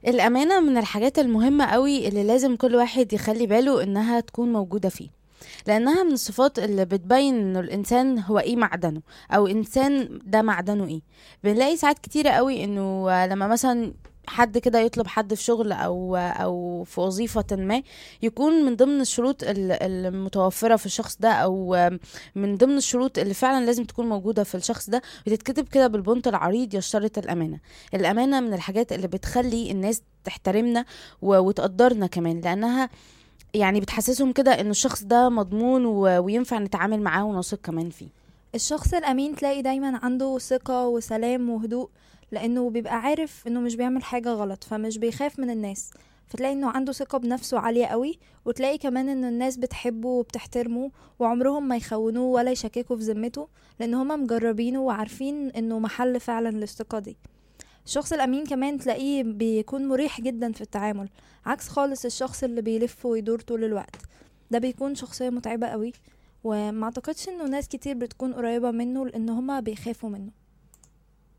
الأمانة من الحاجات المهمة قوي اللي لازم كل واحد يخلي باله إنها تكون موجودة فيه لأنها من الصفات اللي بتبين إنه الإنسان هو إيه معدنه أو إنسان ده معدنه إيه بنلاقي ساعات كتيرة قوي إنه لما مثلا حد كده يطلب حد في شغل او او في وظيفه ما يكون من ضمن الشروط ال- المتوفره في الشخص ده او من ضمن الشروط اللي فعلا لازم تكون موجوده في الشخص ده بتتكتب كده بالبنط العريض يشترط الامانه الامانه من الحاجات اللي بتخلي الناس تحترمنا و- وتقدرنا كمان لانها يعني بتحسسهم كده ان الشخص ده مضمون و- وينفع نتعامل معاه ونثق كمان فيه الشخص الأمين تلاقي دايما عنده ثقة وسلام وهدوء لأنه بيبقى عارف إنه مش بيعمل حاجة غلط فمش بيخاف من الناس فتلاقي إنه عنده ثقة بنفسه عالية قوي وتلاقي كمان إن الناس بتحبه وبتحترمه وعمرهم ما يخونوه ولا يشككوا في ذمته لأن هما مجربينه وعارفين إنه محل فعلا للثقة دي الشخص الأمين كمان تلاقيه بيكون مريح جدا في التعامل عكس خالص الشخص اللي بيلف ويدور طول الوقت ده بيكون شخصية متعبة قوي وما اعتقدش انه ناس كتير بتكون قريبة منه لان هما بيخافوا منه